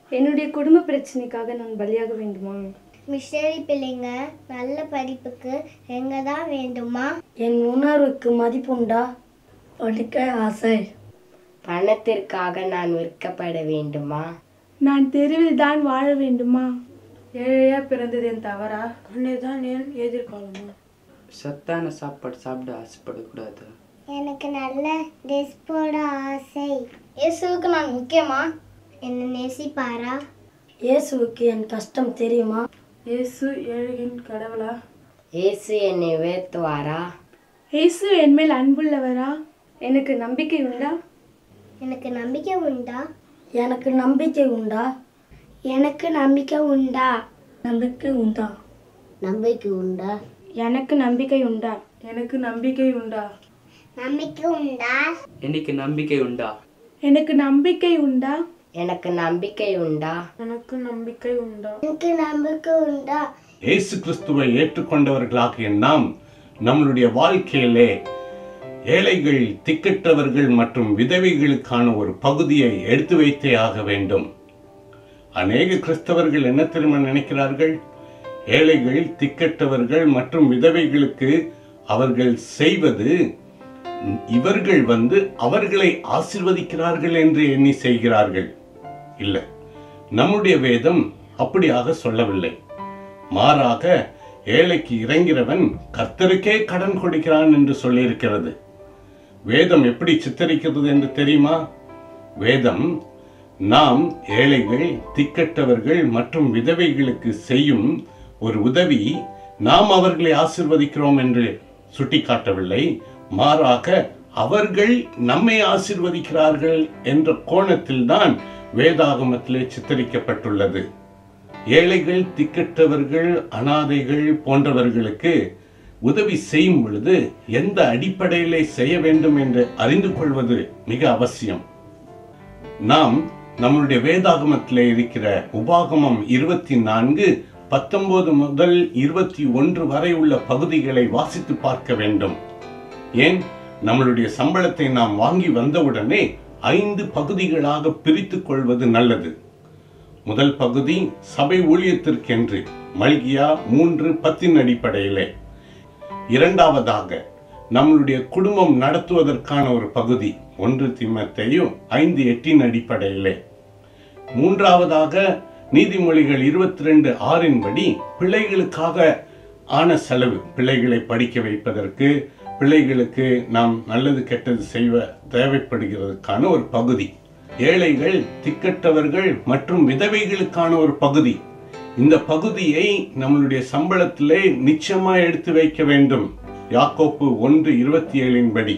என்னுடைய குடும்ப பிரச்சனைக்காக நான் பலியாக வேண்டுமா மிஷனரி பிள்ளைங்க நல்ல படிப்புக்கு எங்க தான் வேண்டுமா என் உணர்வுக்கு மதிப்புண்டா படிக்க ஆசை பணத்திற்காக நான் விற்கப்பட வேண்டுமா நான் தெருவில் தான் வாழ வேண்டுமா ஏழையா பிறந்தது என் தவறா தான் என் எதிர்காலமா சத்தான சாப்பாடு சாப்பிட ஆசைப்படக்கூடாது எனக்கு நல்ல ட்ரெஸ் போட ஆசை இயேசுவுக்கு நான் முக்கியமா என்ன நேசிப்பாரா இயேசுவுக்கு என் கஷ்டம் தெரியுமா இயேசு ஏழையின் கடவுளா இயேசு என்னை உயர்த்துவாரா இயேசு என்மேல் அன்புள்ளவரா எனக்கு நம்பிக்கை உண்டா எனக்கு நம்பிக்கை உண்டா எனக்கு நம்பிக்கை உண்டா எனக்கு நம்பிக்கை உண்டா நம்பிக்கை உண்டா நம்பிக்கை உண்டா எனக்கு நம்பிக்கை உண்டா எனக்கு நம்பிக்கை உண்டா நம்பிக்கை உண்டா எனக்கு நம்பிக்கை உண்டா எனக்கு நம்பிக்கை உண்டா எனக்கு நம்பிக்கை உண்டா எனக்கு நம்பிக்கை உண்டா எனக்கு நம்பிக்கை உண்டா இயேசு கிறிஸ்துவை ஏற்றுக்கொண்டவர்களாகிய நாம் நம்மளுடைய வாழ்க்கையிலே ஏழைகள் திக்கற்றவர்கள் மற்றும் விதவைகளுக்கான ஒரு பகுதியை எடுத்து வைத்தே ஆக வேண்டும் அநேக கிறிஸ்தவர்கள் என்ன தெரியுமா நினைக்கிறார்கள் ஏழைகள் திக்கற்றவர்கள் மற்றும் விதவைகளுக்கு அவர்கள் செய்வது இவர்கள் வந்து அவர்களை ஆசிர்வதிக்கிறார்கள் என்று எண்ணி செய்கிறார்கள் இல்லை நம்முடைய வேதம் அப்படியாக சொல்லவில்லை மாறாக ஏழைக்கு இறங்கிறவன் கர்த்தருக்கே கடன் கொடுக்கிறான் என்று சொல்லியிருக்கிறது வேதம் எப்படி சித்தரிக்கிறது என்று தெரியுமா வேதம் நாம் ஏழைகள் திக்கட்டவர்கள் மற்றும் விதவைகளுக்கு செய்யும் ஒரு உதவி நாம் அவர்களை ஆசிர்வதிக்கிறோம் என்று சுட்டிக்காட்டவில்லை மாறாக அவர்கள் நம்மை ஆசிர்வதிக்கிறார்கள் என்ற கோணத்தில்தான் வேதாகமத்திலே சித்தரிக்கப்பட்டுள்ளது ஏழைகள் திக்கற்றவர்கள் அனாதைகள் போன்றவர்களுக்கு உதவி செய்யும் பொழுது எந்த அடிப்படையிலே செய்ய வேண்டும் என்று அறிந்து கொள்வது மிக அவசியம் நாம் நம்முடைய வேதாகமத்திலே இருக்கிற உபாகமம் இருபத்தி நான்கு பத்தொன்பது முதல் இருபத்தி ஒன்று வரை உள்ள பகுதிகளை வாசித்து பார்க்க வேண்டும் ஏன் நம்மளுடைய சம்பளத்தை நாம் வாங்கி வந்தவுடனே ஐந்து பகுதிகளாக பிரித்துக் கொள்வது நல்லது முதல் பகுதி சபை ஊழியத்திற்கென்று மல்கியா மூன்று பத்தின் அடிப்படையிலே இரண்டாவதாக நம்மளுடைய குடும்பம் நடத்துவதற்கான ஒரு பகுதி ஒன்று திம்மத்தையும் ஐந்து எட்டின் அடிப்படையிலே மூன்றாவதாக நீதிமொழிகள் இருபத்தி ரெண்டு ஆறின்படி பிள்ளைகளுக்காக ஆன செலவு பிள்ளைகளை படிக்க வைப்பதற்கு பிள்ளைகளுக்கு நாம் நல்லது கெட்டது செய்வ தேவைப்படுகிறதுக்கான ஒரு பகுதி ஏழைகள் திக்கட்டவர்கள் மற்றும் விதவைகளுக்கான ஒரு பகுதி இந்த பகுதியை நம்மளுடைய சம்பளத்திலே நிச்சயமா எடுத்து வைக்க வேண்டும் யாக்கோப்பு ஒன்று இருபத்தி ஏழின் படி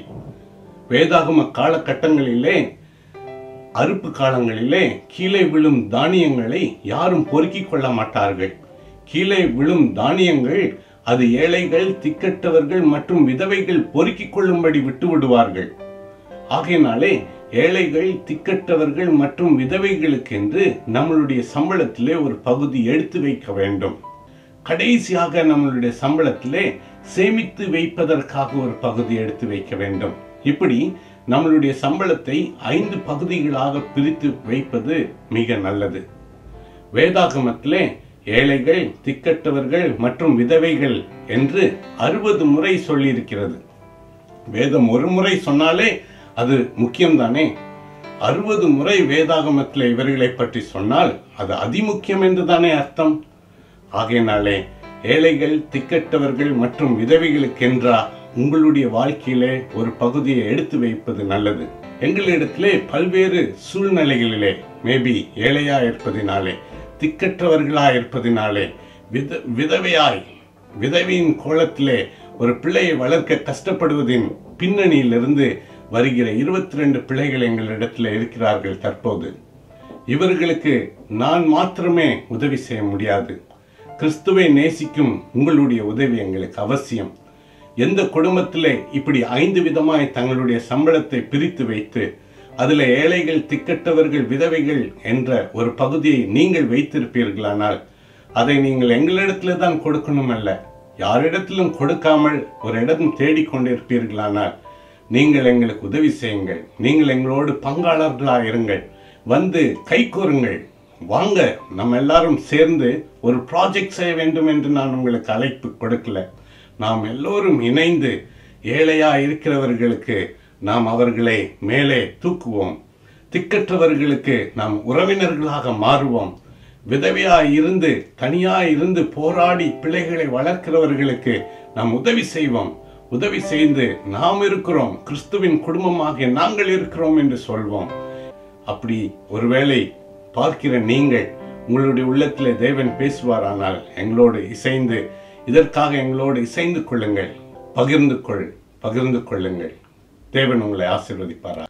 வேதாகம காலகட்டங்களிலே அறுப்பு காலங்களிலே கீழே விழும் தானியங்களை யாரும் பொறுக்கிக் கொள்ள மாட்டார்கள் கீழே விழும் தானியங்கள் அது ஏழைகள் திக்கட்டவர்கள் மற்றும் விதவைகள் பொறுக்கிக் கொள்ளும்படி விட்டு விடுவார்கள் ஆகையினாலே ஏழைகள் திக்கட்டவர்கள் மற்றும் விதவைகளுக்கென்று நம்மளுடைய சம்பளத்திலே ஒரு பகுதி எடுத்து வைக்க வேண்டும் கடைசியாக நம்மளுடைய சம்பளத்திலே சேமித்து வைப்பதற்காக ஒரு பகுதி எடுத்து வைக்க வேண்டும் இப்படி நம்மளுடைய சம்பளத்தை ஐந்து பகுதிகளாக பிரித்து வைப்பது மிக நல்லது வேதாகமத்திலே ஏழைகள் திக்கட்டவர்கள் மற்றும் விதவைகள் என்று அறுபது முறை சொல்லியிருக்கிறது வேதம் ஒரு முறை சொன்னாலே அது முக்கியம்தானே அறுபது முறை வேதாகமத்தில் இவர்களை பற்றி சொன்னால் அது அதிமுக்கியம் என்று தானே அர்த்தம் ஆகையினாலே ஏழைகள் திக்கட்டவர்கள் மற்றும் விதவைகளுக்கென்றா உங்களுடைய வாழ்க்கையிலே ஒரு பகுதியை எடுத்து வைப்பது நல்லது எங்களிடத்திலே பல்வேறு சூழ்நிலைகளிலே மேபி ஏழையா இருப்பதினாலே திக்கற்றவர்களா இருப்பதினாலே வித விதவையாய் விதவையின் கோலத்திலே ஒரு பிள்ளையை வளர்க்க கஷ்டப்படுவதின் பின்னணியிலிருந்து வருகிற இருபத்தி ரெண்டு பிள்ளைகள் எங்களிடத்தில் இருக்கிறார்கள் தற்போது இவர்களுக்கு நான் மாத்திரமே உதவி செய்ய முடியாது கிறிஸ்துவை நேசிக்கும் உங்களுடைய உதவி எங்களுக்கு அவசியம் எந்த குடும்பத்திலே இப்படி ஐந்து விதமாய் தங்களுடைய சம்பளத்தை பிரித்து வைத்து அதில் ஏழைகள் திக்கட்டவர்கள் விதவைகள் என்ற ஒரு பகுதியை நீங்கள் வைத்திருப்பீர்களானால் அதை நீங்கள் எங்களிடத்துல தான் கொடுக்கணும் அல்ல யாரிடத்திலும் கொடுக்காமல் ஒரு இடம் தேடிக்கொண்டிருப்பீர்களானால் நீங்கள் எங்களுக்கு உதவி செய்யுங்கள் நீங்கள் எங்களோடு பங்காளர்களாக இருங்கள் வந்து கை கோருங்கள் வாங்க நம்ம எல்லாரும் சேர்ந்து ஒரு ப்ராஜெக்ட் செய்ய வேண்டும் என்று நான் உங்களுக்கு அழைப்பு கொடுக்கல நாம் எல்லோரும் இணைந்து ஏழையா இருக்கிறவர்களுக்கு நாம் அவர்களை மேலே தூக்குவோம் திக்கற்றவர்களுக்கு நாம் உறவினர்களாக மாறுவோம் விதவையாய் இருந்து தனியாய் இருந்து போராடி பிள்ளைகளை வளர்க்கிறவர்களுக்கு நாம் உதவி செய்வோம் உதவி செய்து நாம் இருக்கிறோம் கிறிஸ்துவின் குடும்பமாகிய நாங்கள் இருக்கிறோம் என்று சொல்வோம் அப்படி ஒருவேளை பார்க்கிற நீங்கள் உங்களுடைய உள்ளத்திலே தேவன் பேசுவாரானால் எங்களோடு இசைந்து இதற்காக எங்களோடு இசைந்து கொள்ளுங்கள் பகிர்ந்து கொள் பகிர்ந்து கொள்ளுங்கள் தேவன் உங்களை ஆசீர்வதிப்பாரா